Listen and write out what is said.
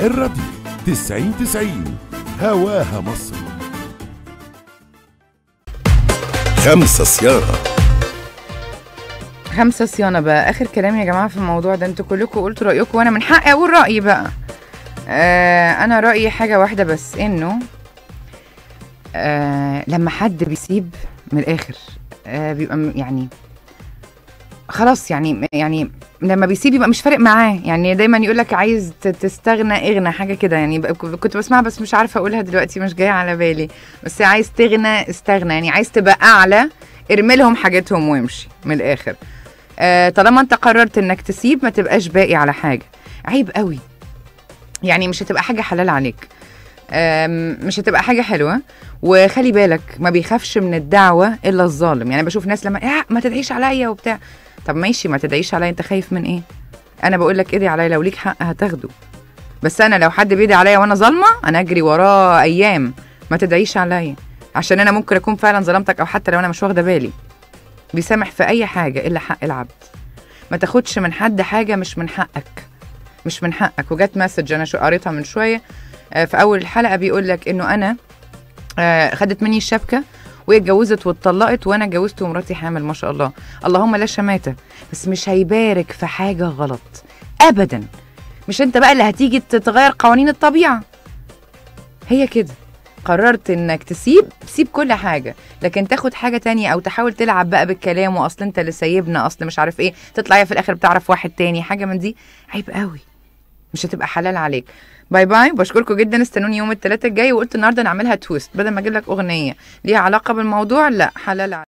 الراديو 90 90 هواها مصر خمسة صيانة خمسة صيانة بقى آخر كلام يا جماعة في الموضوع ده انتوا كلكم قلتوا رأيكم وأنا من حقي أقول رأيي بقى آه أنا رأيي حاجة واحدة بس إنه آه لما حد بيسيب من الآخر آه بيبقى م- يعني خلاص يعني يعني لما بيسيب يبقى مش فارق معاه يعني دايما يقول لك عايز ت- تستغنى اغنى حاجه كده يعني بقى- كنت بسمعها بس مش عارفه اقولها دلوقتي مش جايه على بالي بس عايز تغنى استغنى يعني عايز تبقى اعلى ارمي لهم حاجتهم وامشي من الاخر آه طالما انت قررت انك تسيب ما تبقاش باقي على حاجه عيب قوي يعني مش هتبقى حاجه حلال عليك آم، مش هتبقى حاجه حلوه وخلي بالك ما بيخافش من الدعوه الا الظالم يعني بشوف ناس لما يا ما تدعيش عليا وبتاع طب ماشي ما تدعيش عليا انت خايف من ايه انا بقول لك ادعي عليا لو ليك حق هتاخده بس انا لو حد بيدعي عليا وانا ظالمه انا اجري وراه ايام ما تدعيش عليا عشان انا ممكن اكون فعلا ظلمتك او حتى لو انا مش واخده بالي بيسامح في اي حاجه الا حق العبد ما تاخدش من حد حاجه مش من حقك مش من حقك وجت مسج انا شو قريتها من شويه آه، في اول الحلقه بيقول لك انه انا آه، خدت مني الشبكه وهي اتجوزت واتطلقت وانا اتجوزت ومراتي حامل ما شاء الله اللهم لا شماته بس مش هيبارك في حاجه غلط ابدا مش انت بقى اللي هتيجي تتغير قوانين الطبيعه هي كده قررت انك تسيب سيب كل حاجه لكن تاخد حاجه تانية او تحاول تلعب بقى بالكلام واصل انت اللي سايبنا اصل مش عارف ايه تطلع هي في الاخر بتعرف واحد تاني حاجه من دي عيب قوي مش هتبقى حلال عليك باي باي بشكركم جدا استنوني يوم الثلاثاء الجاي وقلت النهارده نعملها تويست بدل ما اجيب لك اغنيه ليها علاقه بالموضوع لا حلال عليك